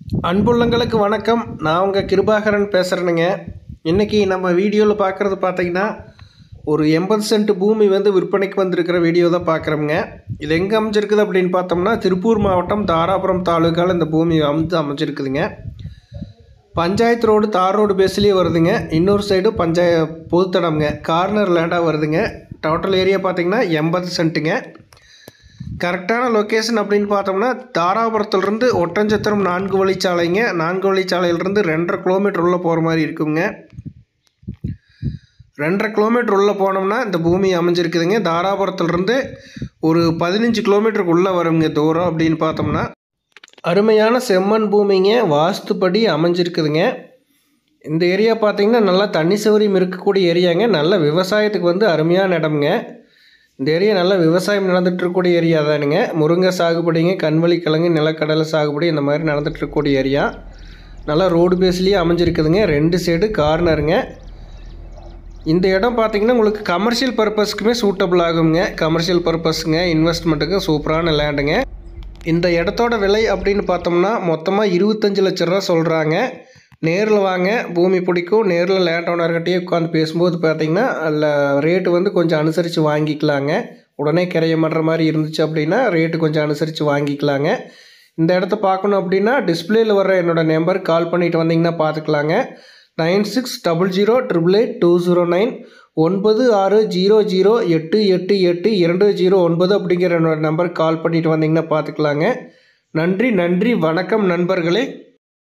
அன்புள்ளங்களுக்கு வணக்கம் நான் உங்கள் கிருபாகரன் பேசுகிறேனுங்க இன்றைக்கி நம்ம வீடியோவில் பார்க்குறது பார்த்தீங்கன்னா ஒரு எண்பது சென்ட் பூமி வந்து விற்பனைக்கு வந்திருக்கிற வீடியோ தான் பார்க்குறோமுங்க இது எங்கே அமைஞ்சிருக்குது அப்படின்னு பார்த்தோம்னா திருப்பூர் மாவட்டம் தாராபுரம் தாலுக்காவில் இந்த பூமி அமைந்து அமைஞ்சிருக்குதுங்க பஞ்சாயத்து ரோடு தார் ரோடு பேஸ்லேயே வருதுங்க இன்னொரு சைடு பஞ்சாய பொதுத்தடம்ங்க கார்னர் லேண்டாக வருதுங்க டோட்டல் ஏரியா பார்த்தீங்கன்னா எண்பது சென்ட்டுங்க கரெக்டான லொக்கேஷன் அப்படின்னு பார்த்தோம்னா தாராபுரத்துலேருந்து ஒட்டஞ்சத்திரம் நான்கு வழிச்சாலைங்க நான்கு வழிச்சாலையிலேருந்து ரெண்டரை கிலோமீட்டர் உள்ளே போகிற மாதிரி இருக்குங்க ரெண்டரை கிலோமீட்டர் உள்ளே போனோம்னா இந்த பூமி அமைஞ்சிருக்குதுங்க தாராபுரத்துலேருந்து ஒரு பதினஞ்சு கிலோமீட்டருக்கு உள்ளே வருங்க தூரம் அப்படின்னு பார்த்தோம்னா அருமையான செம்மண் பூமிங்க வாஸ்துப்படி அமைஞ்சிருக்குதுங்க இந்த ஏரியா பார்த்தீங்கன்னா நல்லா தண்ணி சௌகரியம் இருக்கக்கூடிய ஏரியாங்க நல்ல விவசாயத்துக்கு வந்து அருமையான இடம்ங்க இந்த ஏரியா நல்லா விவசாயம் நடந்துட்டு இருக்கக்கூடிய ஏரியா தானுங்க முருங்கை சாகுபடிங்க கண்வழி கிழங்கு நிலக்கடலை சாகுபடி இந்த மாதிரி நடந்துட்டு இருக்கக்கூடிய ஏரியா நல்லா ரோடு பேஸ்லேயே அமைஞ்சிருக்குதுங்க ரெண்டு சைடு கார்னருங்க இந்த இடம் பார்த்தீங்கன்னா உங்களுக்கு கமர்ஷியல் பர்பஸ்க்குமே சூட்டபிள் ஆகுங்க கமர்ஷியல் பர்பஸுங்க இன்வெஸ்ட்மெண்ட்டுக்கு சூப்பரான லேண்டுங்க இந்த இடத்தோட விலை அப்படின்னு பார்த்தோம்னா மொத்தமாக இருபத்தஞ்சி லட்ச ரூபா சொல்கிறாங்க நேரில் வாங்க பூமி பிடிக்கும் நேரில் லேண்ட் ஓனர்கிட்டயே உட்காந்து பேசும்போது பார்த்தீங்கன்னா அதில் ரேட்டு வந்து கொஞ்சம் அனுசரித்து வாங்கிக்கலாங்க உடனே கிரைய மாட்டுற மாதிரி இருந்துச்சு அப்படின்னா ரேட்டு கொஞ்சம் அனுசரித்து வாங்கிக்கலாங்க இந்த இடத்த பார்க்கணும் அப்படின்னா டிஸ்பிளேயில் வர்ற என்னோடய நம்பருக்கு கால் பண்ணிட்டு வந்தீங்கன்னா பார்த்துக்கலாங்க nine six double zero triple eight two zero nine ஒன்பது ஆறு ஜீரோ ஜீரோ எட்டு எட்டு எட்டு இரண்டு ஜீரோ ஒன்பது அப்படிங்கிற என்னோடய நம்பருக்கு கால் பண்ணிட்டு வந்தீங்கன்னா பார்த்துக்கலாங்க நன்றி நன்றி வணக்கம் நண்பர்களே